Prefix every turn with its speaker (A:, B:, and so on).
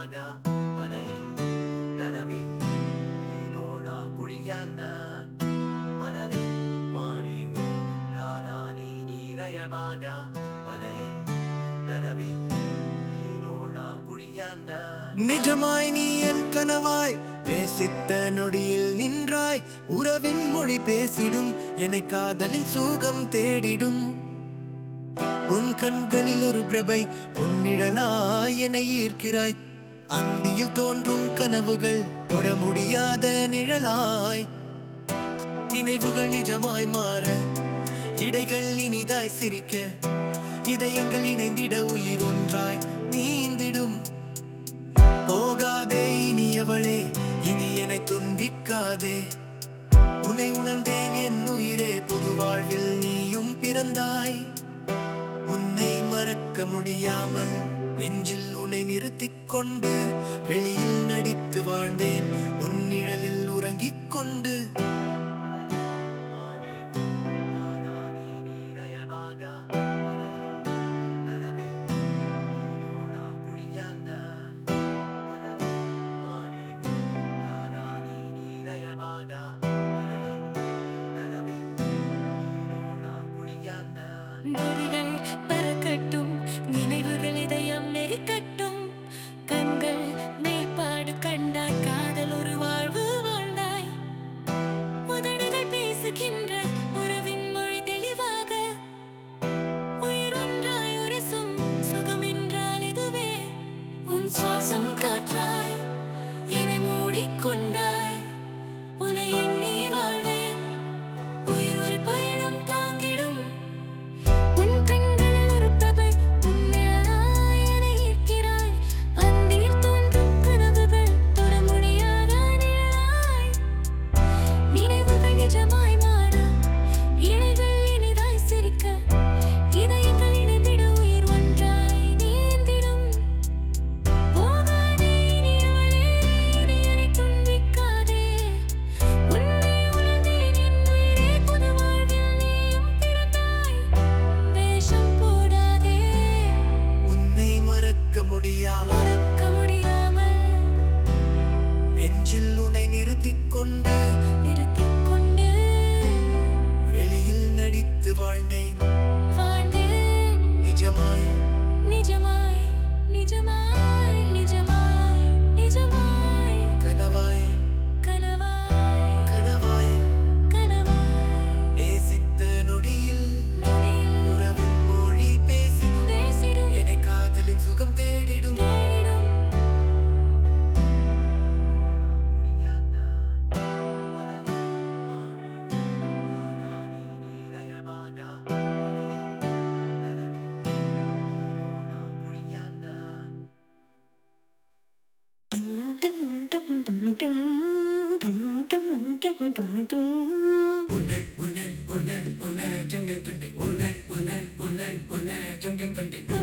A: Yamada, Manay, Nanabi, Nora, Puriyana, Manade, Mani, Nanani, Nira Yamada, Manay, Nanabi, Nora, Puriyana. நிஜமாய் நீ என் கனவாய் பேசித்த நொடியில் நின்றாய் உறவின் மொழி பேசிடும் என்னை காதலின் சுகம் தேடிடும் உன் கண்களில் ஒரு பிரபை உன்னிழலாய் என்னை ஈர்க்கிறாய் அந்தியில் தோன்றும் கனவுகள் தொட முடியாத நிழலாய் நினைவுகள் நிஜமாய் மாற இடைகள் இனிதாய் சிரிக்க இதயங்கள் இணைந்திட உயிர் ஒன்றாய் நீந்திடும் போகாதே இனியவளே இனி என்னை துண்டிக்காதே உன்னை உணர்ந்தேன் என் உயிரே புது வாழ்வில் நீயும் பிறந்தாய் உன்னை மறக்க முடியாமல் நெஞ்சில் உன்னை நிறுத்திக் கொண்டு வெளியில் நடித்து வாழ்ந்தேன் உன் நிழலில் உறங்கிக் கொண்டு
B: நொடிகள் பறக்கட்டும் நினைவுகள் இதயம் நெருக்கட்டும் கண்கள் மேற்பாடு கண்டாய் காதல் ஒரு வாழ்வு வாழ்ந்தாய் உதடுகள் பேசுகின்ற உறவின் மொழி தெளிவாக உயிர் ஒன்றாய் உரசும் சுகம் என்றால் இதுவே உன் சுவாசம் காற்றாய் என்னை மூடிக்கொண்டாய் உன்னை எண்ணி வாழ்வேன் உயிர் ஒரு பயணம் தாங்கிடும் உன் கண்களில் ஒரு பிரபை உன்னிழலாய் என்னை ஈர்க்கிறாய் அந்தியில் தோன்றும் கனவுகள் தொட முடியாத நிழலாய் நினைவுகள் நிஜமாய் மாற இழைகள் இனிதாய் சிரிக்க இதயங்கள் இணைந்திட உயிர் ஒன்றாய் நீந்திடும் போகாதே இனியவளே இனி என்னை துண்டிக்காதே உன்னை உணர்ந்தேன் என் உயிரே புது வாழ்வில் நீயும் பிறந்தாய் வேஷம் போடாதே
A: உன்னை மறக்க முடியாமல்
B: மறக்க முடியாமல்
A: நெஞ்சில் உன்னை நிறுத்திக் கொண்டு
B: நிறுத்திக் கொண்டு
A: வெளியில் நடித்து வாழ்ந்தேன்
B: வாழ்ந்தேன்
A: நிஜமாய்
B: நிஜமாய் நிஜமாய் நிஜமாய் நிஜமாய்
A: கனவாய்
B: கனவாய்
A: கனவாய்
B: கனவாய்
A: நேசித்த நொடியில்
B: நொடியில்
A: உறவின் மொழி பேசி
B: பேசிடும்
A: என்னை காதலின் சுகம் தேடிடும்
B: தேடிடும்
A: உன்னை உன்னை உன்னை உன்னை ஜங்கன் கண்டி உன்னை உன்னை உன்னை உன்னை ஜங்கன் கண்டி